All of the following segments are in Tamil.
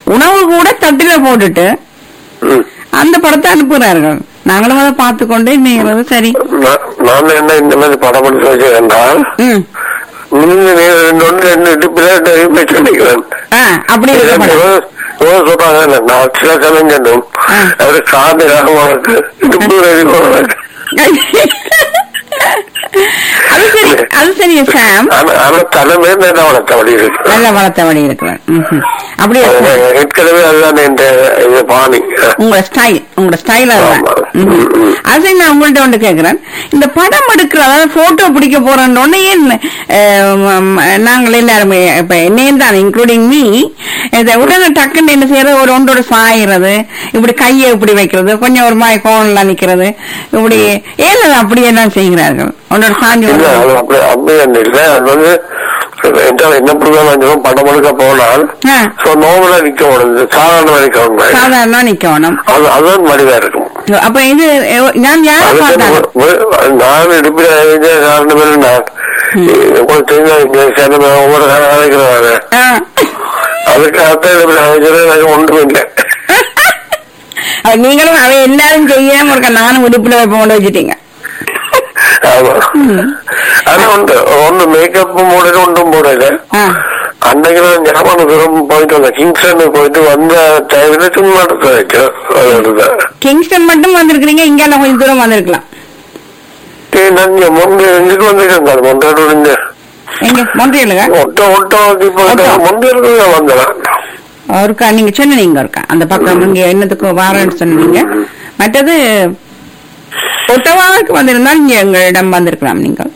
உணவு கூட தட்டில போட்டுட்டு ம். அந்த படத்தை அனுப்புகிறார்கள் நாங்களும் அதை பார்த்து கொண்டு இன்னைக்கு சரி நான் நான் என்ன இந்த மாதிரி படம் எடுத்து வச்சேன் என்றால் ம் நீங்க நீ ரெண்டு ஒன்று ரெண்டு இடுப்பில் போய் சொல்லிக்கிறேன் ஆ அப்படி இருக்க படம் சொல்றாங்க நான் சில சமயம் ஆ. அவரு காது உனக்கு இடுப்பு ரெடி உனக்கு அது சரி அது சரி சாம் ஆனா ஆனா தலைமை என்ன வளர்த்த வழி இருக்கு நல்ல வளர்த்தபடி இருக்கிறார் ம்ஹும். அப்படி இருக்கு ஏற்கனவே அதுதான் இந்த இந்த பாணி உங்களோட ஸ்டைல் உங்களோட ஸ்டைல் அதுதான் ஆமா. ம்ஹும். ம், ம். அது சரி நான் உங்கள்ட்ட ஒன்று கேட்கிறேன் இந்த படம் எடுக்கிற அதாவது போட்டோ பிடிக்க போறோன்னு உடனே ஏன் அஹ், ம், நாங்கள் எல்லாருமே இப்ப என்னையும் தான் இன்க்ளூடிங் மீ இதை உடனே டக்குன்னு என்ன செய்யறது ஒரு ஒன்றோட சாயிறது இப்படி கையை இப்படி வைக்கிறது கொஞ்சம் ஒரு மாதிரி கோணல நிக்கிறது இப்படி ஏன் அதை அப்படியே எல்லாம் செய்கிறார்கள் ஒன்றோட சாஞ்சி இல்ல வருது. அது அப்படி அப்படி ஒண்ணு இல்ல அது வந்து என்றால் என்ன புரிதான் படம் எடுக்க போனால் ஆ, சோ நோமலா நிக்க முடியுது சாதாரண நிக்க சாதாரண நிக்கணும் அது அதுதான் மடிவா இருக்கும் அப்ப இது அஹ், நான் யாரை அதுக்கு பார்த்தாங்க வே- வே- நான் இடுப்பில் அறிஞ்ச காரணம் என்ன நான் உங்களுக்கு தெரிஞ்ச சேனல் ஒவ்வொரு காலம் அழைக்கிறாங்க ஆ. அதுக்கு அர்த்தம் இடுப்பில் அறிஞ்சது எனக்கு ஒன்றும் இல்லை அது நீங்களும் அவ எல்லாரும் செய்யாம இருக்க நானும் உடுப்புல போட்டு வச்சுட்டீங்க ஆமா ஆனா உண்டு ஒன்று மேக்கப் போடல ஒன்றும் போடல ஆ. அன்னைக்கு நான் ஞாபகம் தூரம் போயிட்டு வந்தேன் கிங்ஸ்டன் போயிட்டு வந்த டைம்ல சும்மா எடுத்து வைக்கிறேன் அதுதான் கிங்ஸ்டன் மட்டும் வந்திருக்கிறீங்க இங்க எல்லாம் கொஞ்சம் தூரம் வந்திருக்கலாம் நான் இங்க முன்பு எங்களுக்கு வந்திருக்கேன் முன்னாடி இருந்து எங்க மொன்றியலுங்க ஒட்ட ஒட்ட இப்போ ஒட்ட. முன்பு வந்தேன் ஒருக்கா நீங்க சொன்னீங்க ஒருக்கா அந்த பக்கம் இங்க என்னத்துக்கு வாரன்னு சொன்னீங்க மற்றது ஒட்டவாவுக்கு வந்திருந்தால் இங்க எங்களிடம் வந்திருக்கலாம் நீங்கள்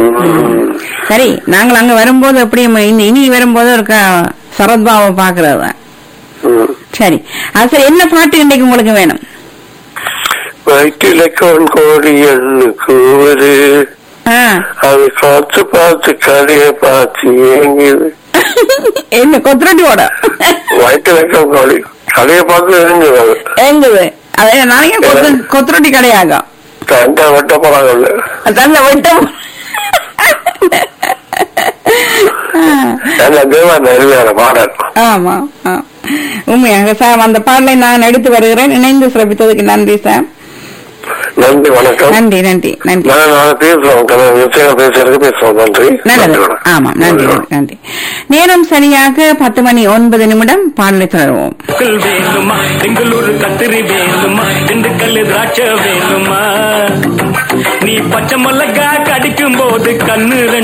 சரி நாங்கள் அங்க வரும்போது எப்படி இனி இனி வரும்போது ஒருக்கா சரத்பாவை பாக்குறது சரி அது சரி என்ன பாட்டு இன்னைக்கு உங்களுக்கு வேணும் வயிற்றிலக்கோன் கோடிகள் கூறு ஆ. அது பார்த்து பார்த்து கதையை பார்த்து ஏங்குது என்ன கொத்ரட்டியோட வயிற்றிலக்கம் கோடி கதையை பார்த்து எரிஞ்சுது அது எங்குது அதே நாளைக்கு கொத்து கொத்துரொட்டி கடையாகும் தண்டை வெட்ட போறாங்கல்ல தந்த விட்டம் நல்ல தேவா நெருமையான பாடல் ஆமா ஆ. உண்மையாக சார் அந்த பாடலை நான் எடுத்து வருகிறேன் இணைந்து சிறப்பித்ததுக்கு நன்றி சார் நன்றி வணக்கம் நன்றி நன்றி நன்றி நான் நாளை பேசுறோம் கதை நிச்சயம் பேசுறதுக்கு பேசுவோம் நன்றி நல்லது வணக்கம். ஆமாம் நன்றி நன்றி நேரம் சரியாக பத்து மணி ஒன்பது நிமிடம் பாடலை தொடருவோம் மக்கள் வேணுமா பெங்களூரு கத்திரி வேணுமா திண்டுக்கல் திராட்சை வேணுமா நீ பச்சை மிளகா கடிக்கும் போது கண்ணு ரெண்டு